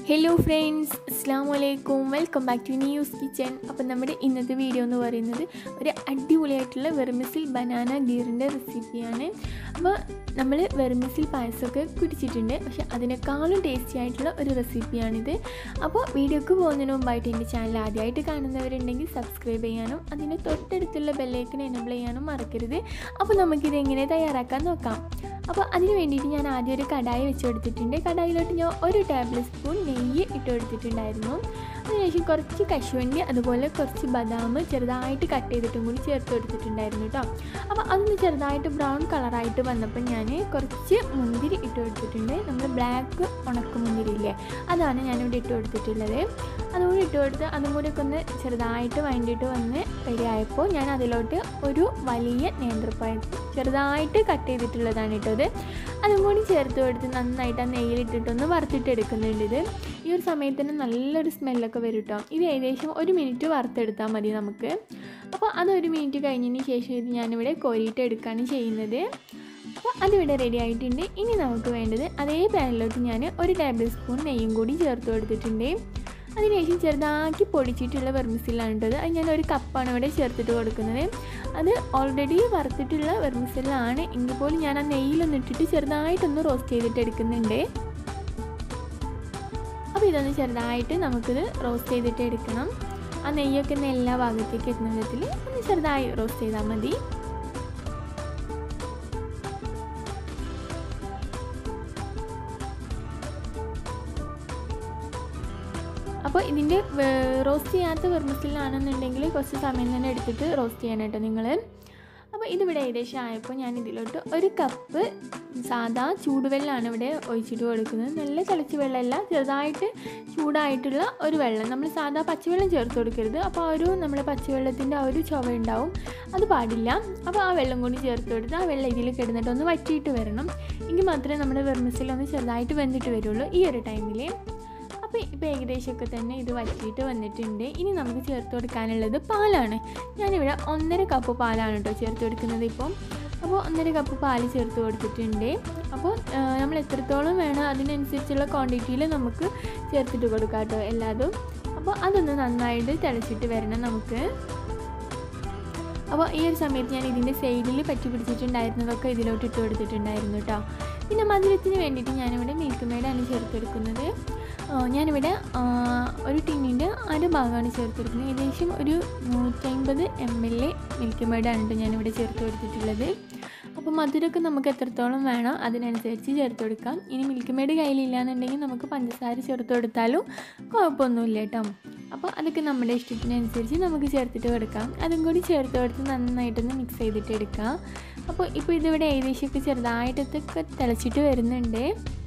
hello friends അസ്സാം വലൈക്കും welcome back to news kitchen അപ്പം നമ്മുടെ ഇന്നത്തെ വീഡിയോ എന്ന് പറയുന്നത് ഒരു അടിപൊളിയായിട്ടുള്ള വെർമിസിൽ ബനാന ഗീറിൻ്റെ റെസിപ്പിയാണ് അപ്പോൾ നമ്മൾ വെർമിസിൽ പായസമൊക്കെ കുടിച്ചിട്ടുണ്ട് പക്ഷെ അതിനേക്കാളും ടേസ്റ്റി ആയിട്ടുള്ള ഒരു റെസിപ്പിയാണിത് അപ്പോൾ വീഡിയോക്ക് പോകുന്നതിന് മുമ്പായിട്ട് എൻ്റെ ചാനൽ ആദ്യമായിട്ട് കാണുന്നവരുണ്ടെങ്കിൽ സബ്സ്ക്രൈബ് ചെയ്യാനും അതിന് തൊട്ടടുത്തുള്ള ബെല്ലൈക്കൻ എനബിൾ ചെയ്യാനും മറക്കരുത് അപ്പോൾ നമുക്കിത് എങ്ങനെ തയ്യാറാക്കാൻ നോക്കാം അപ്പോൾ അതിന് വേണ്ടിയിട്ട് ഞാൻ ആദ്യം ഒരു കടായി വെച്ച് കൊടുത്തിട്ടുണ്ട് കടായിലോട്ട് ഞാൻ ഒരു ടേബിൾ സ്പൂൺ നെയ്യ് ഇട്ട് കൊടുത്തിട്ടുണ്ടായിരുന്നു അതിനുശേഷം കുറച്ച് കശുവണ്ടി അതുപോലെ കുറച്ച് ബദാം ചെറുതായിട്ട് കട്ട് ചെയ്തിട്ടും കൂടി ചേർത്ത് കൊടുത്തിട്ടുണ്ടായിരുന്നു കേട്ടോ അപ്പോൾ അതൊന്ന് ചെറുതായിട്ട് ബ്രൗൺ കളറായിട്ട് വന്നപ്പോൾ ഞാൻ കുറച്ച് മുന്തിരി ഇട്ട് കൊടുത്തിട്ടുണ്ട് നമ്മൾ ബ്ലാക്ക് ഉണക്ക മുന്തിരി ഇല്ലേ അതാണ് ഞാനിവിടെ ഇട്ട് കൊടുത്തിട്ടുള്ളത് അതുകൂടി ഇട്ട് കൊടുത്ത് അതും കൂടി ഒക്കെ ഒന്ന് ചെറുതായിട്ട് വഴണ്ടിയിട്ട് വന്ന് റെഡി ആയപ്പോൾ ഞാൻ അതിലോട്ട് ഒരു വലിയ നേന്ത്രപ്പഴം ചെറുതായിട്ട് കട്ട് ചെയ്തിട്ടുള്ളതാണ് ഇട്ടത് അതും കൂടി ചേർത്ത് കൊടുത്ത് നന്നായിട്ട് ആ നെയ്യിലിട്ടിട്ടൊന്ന് വറുത്തിട്ട് എടുക്കുന്നുണ്ട് ഇത് ഈ ഒരു സമയത്ത് തന്നെ നല്ലൊരു സ്മെല്ലൊക്കെ വരും കേട്ടോ ഇത് ഏകദേശം ഒരു മിനിറ്റ് വറുത്തെടുത്താൽ മതി നമുക്ക് അപ്പോൾ അത് ഒരു മിനിറ്റ് കഴിഞ്ഞതിന് ശേഷം ഇത് ഞാനിവിടെ കോരിയിട്ട് എടുക്കുകയാണ് ചെയ്യുന്നത് അപ്പോൾ അതിവിടെ റെഡി ആയിട്ടുണ്ട് ഇനി നമുക്ക് വേണ്ടത് അതേ പാനിലോട്ട് ഞാൻ ഒരു ടേബിൾ സ്പൂൺ നെയ്യും കൂടി ചേർത്ത് കൊടുത്തിട്ടുണ്ട് അതിനുശേഷം ചെറുതാക്കി പൊടിച്ചിട്ടുള്ള വെർമിസിലാണ് ഇട്ടത് അത് ഞാൻ ഒരു കപ്പാണ് ഇവിടെ ചേർത്തിട്ട് കൊടുക്കുന്നത് അത് ഓൾറെഡി വറുത്തിട്ടുള്ള വെർമിസിലാണ് എങ്കിൽ പോലും ഞാൻ ആ നെയ്യിലൊന്ന് ഇട്ടിട്ട് ചെറുതായിട്ടൊന്ന് റോസ്റ്റ് ചെയ്തിട്ട് എടുക്കുന്നുണ്ട് അപ്പോൾ ഇതൊന്ന് ചെറുതായിട്ട് നമുക്കിത് റോസ്റ്റ് ചെയ്തിട്ട് എടുക്കണം ആ നെയ്യൊക്കെ ഒന്ന് എല്ലാ ഭാഗത്തേക്ക് എത്തുന്ന വിധത്തിൽ ഒന്ന് ചെറുതായി റോസ്റ്റ് ചെയ്താൽ മതി അപ്പോൾ ഇതിൻ്റെ റോസ്റ്റ് ചെയ്യാത്ത വെർമസിലാണെന്നുണ്ടെങ്കിൽ കുറച്ച് സമയം തന്നെ എടുത്തിട്ട് റോസ്റ്റ് ചെയ്യണം കേട്ടോ നിങ്ങൾ അപ്പോൾ ഇതിവിടെ ഏകദേശം ആയപ്പോൾ ഞാൻ ഇതിലോട്ട് ഒരു കപ്പ് സാദാ ചൂടുവെള്ളമാണ് ഇവിടെ ഒഴിച്ചിട്ട് കൊടുക്കുന്നത് നല്ല തിളച്ച വെള്ളമല്ല ചെറുതായിട്ട് ചൂടായിട്ടുള്ള ഒരു വെള്ളം നമ്മൾ സാദാ പച്ചവെള്ളം ചേർത്ത് കൊടുക്കരുത് അപ്പോൾ ആ ഒരു നമ്മുടെ പച്ചവെള്ളത്തിൻ്റെ ആ ഒരു ചുവ ഉണ്ടാവും അത് പാടില്ല അപ്പോൾ ആ വെള്ളം കൂടി ചേർത്ത് കൊടുത്ത് ആ വെള്ളം ഇതിൽ കിടന്നിട്ട് ഒന്ന് വറ്റിയിട്ട് വരണം എങ്കിൽ മാത്രമേ നമ്മുടെ വെർമിസിലൊന്ന് ചെറുതായിട്ട് വെന്തിട്ട് വരുള്ളൂ ഈ ഒരു ടൈമിൽ അപ്പോൾ ഇപ്പോൾ ഏകദേശമൊക്കെ തന്നെ ഇത് വറ്റിയിട്ട് വന്നിട്ടുണ്ട് ഇനി നമുക്ക് ചേർത്ത് കൊടുക്കാനുള്ളത് പാലാണ് ഞാനിവിടെ ഒന്നര കപ്പ് പാലാണ് കേട്ടോ ചേർത്ത് കൊടുക്കുന്നത് ഇപ്പം അപ്പോൾ ഒന്നര കപ്പ് പാല് ചേർത്ത് കൊടുത്തിട്ടുണ്ട് അപ്പോൾ നമ്മൾ എത്രത്തോളം വേണം അതിനനുസരിച്ചുള്ള ക്വാണ്ടിറ്റിയിൽ നമുക്ക് ചേർത്തിട്ട് കൊടുക്കാം കേട്ടോ എല്ലാതും അപ്പോൾ അതൊന്ന് നന്നായിട്ട് തിളച്ചിട്ട് വരണം നമുക്ക് അപ്പോൾ ഈ ഒരു സമയത്ത് ഞാൻ ഇതിൻ്റെ സൈഡിൽ പറ്റി പിടിച്ചിട്ടുണ്ടായിരുന്നതൊക്കെ ഇതിലോട്ട് ഇട്ട് കൊടുത്തിട്ടുണ്ടായിരുന്നു കേട്ടോ പിന്നെ മധുരത്തിന് വേണ്ടിയിട്ട് ഞാനിവിടെ മിൽക്ക് മെയ്ഡാണ് ചേർത്തെടുക്കുന്നത് ഞാനിവിടെ ഒരു ടിന്നിൻ്റെ അര ഭാഗമാണ് ചേർത്തെടുക്കുന്നത് ഏകദേശം ഒരു നൂറ്റമ്പത് എം എൽ എ മിൽക്ക് മെയ്ഡാണ് കേട്ടോ ഞാനിവിടെ ചേർത്ത് കൊടുത്തിട്ടുള്ളത് അപ്പോൾ മധുരമൊക്കെ നമുക്ക് എത്രത്തോളം വേണം അതിനനുസരിച്ച് ചേർത്ത് കൊടുക്കാം ഇനി മിൽക്ക് മെയ്ഡ് കയ്യിലില്ല എന്നുണ്ടെങ്കിൽ നമുക്ക് പഞ്ചസാര ചേർത്ത് കൊടുത്താലും കുഴപ്പമൊന്നുമില്ല കേട്ടോ അപ്പോൾ അതൊക്കെ നമ്മുടെ ഇഷ്ടത്തിനനുസരിച്ച് നമുക്ക് ചേർത്തിട്ട് കൊടുക്കാം അതും കൂടി ചേർത്ത് കൊടുത്ത് നന്നായിട്ടൊന്ന് മിക്സ് ചെയ്തിട്ട് എടുക്കാം അപ്പോൾ ഇപ്പോൾ ഇതിവിടെ ഏകദേശമൊക്കെ ചെറുതായിട്ടൊക്കെ തിളച്ചിട്ട് വരുന്നുണ്ട്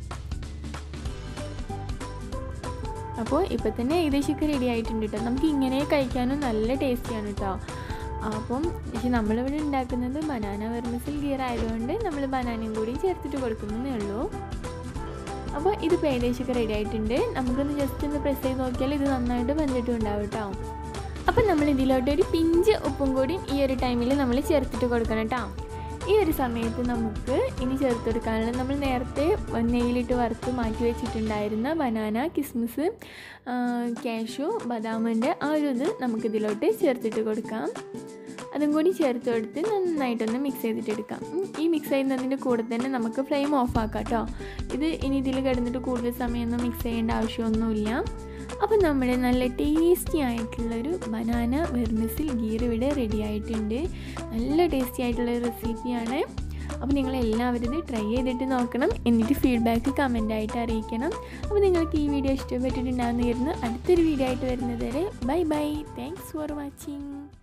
അപ്പോൾ ഇപ്പോൾ തന്നെ ഏകദേശമൊക്കെ റെഡി ആയിട്ടുണ്ട് കേട്ടോ നമുക്ക് ഇങ്ങനെ കഴിക്കാനും നല്ല ടേസ്റ്റിയാണ് കേട്ടോ അപ്പം പക്ഷെ നമ്മളിവിടെ ഉണ്ടാക്കുന്നത് ബനാന വെർമിസിൽ ഗിയർ ആയതുകൊണ്ട് നമ്മൾ ബനാനയും കൂടി ചേർത്തിട്ട് കൊടുക്കുന്നതേ ഉള്ളൂ അപ്പോൾ ഇതിപ്പോൾ ഏകദേശമൊക്കെ റെഡി ആയിട്ടുണ്ട് നമുക്കൊന്ന് ജസ്റ്റ് ഒന്ന് പ്രസ് ചെയ്ത് നോക്കിയാൽ ഇത് നന്നായിട്ട് വെന്തിട്ടും ഉണ്ടാവും കേട്ടോ അപ്പം നമ്മൾ ഇതിലോട്ട് ഒരു പിഞ്ച് ഉപ്പും കൂടി ഈ ഒരു ടൈമിൽ നമ്മൾ ചേർത്തിട്ട് കൊടുക്കണം കേട്ടോ ഈ ഒരു സമയത്ത് നമുക്ക് ഇനി ചേർത്ത് കൊടുക്കാനുള്ളത് നമ്മൾ നേരത്തെ നെയ്യിലിട്ട് വറുത്ത് മാറ്റി വെച്ചിട്ടുണ്ടായിരുന്ന ബനാന കിസ്മിസ് കാഷു ബദാമിൻ്റെ ആ ഒരു ഇത് നമുക്കിതിലോട്ട് ചേർത്തിട്ട് കൊടുക്കാം അതും കൂടി ചേർത്ത് കൊടുത്ത് നന്നായിട്ടൊന്ന് മിക്സ് ചെയ്തിട്ട് എടുക്കാം ഈ മിക്സ് ചെയ്യുന്നതിൻ്റെ കൂടെ തന്നെ നമുക്ക് ഫ്ലെയിം ഓഫ് ആക്കാം കേട്ടോ ഇത് ഇനി ഇതിൽ കിടന്നിട്ട് കൂടുതൽ സമയമൊന്നും മിക്സ് ചെയ്യേണ്ട ആവശ്യമൊന്നുമില്ല അപ്പം നമ്മുടെ നല്ല ടേസ്റ്റി ആയിട്ടുള്ളൊരു ബനാന വെർമിസിൽ ഗീർ ഇവിടെ റെഡി ആയിട്ടുണ്ട് നല്ല ടേസ്റ്റി ആയിട്ടുള്ള റെസിപ്പിയാണ് അപ്പോൾ നിങ്ങൾ എല്ലാവരും ഇത് ട്രൈ ചെയ്തിട്ട് നോക്കണം എന്നിട്ട് ഫീഡ്ബാക്ക് കമൻ്റായിട്ട് അറിയിക്കണം അപ്പോൾ നിങ്ങൾക്ക് ഈ വീഡിയോ ഇഷ്ടപ്പെട്ടിട്ടുണ്ടാകുന്ന അടുത്തൊരു വീഡിയോ ആയിട്ട് വരുന്നത് വരെ bye bye thanks for watching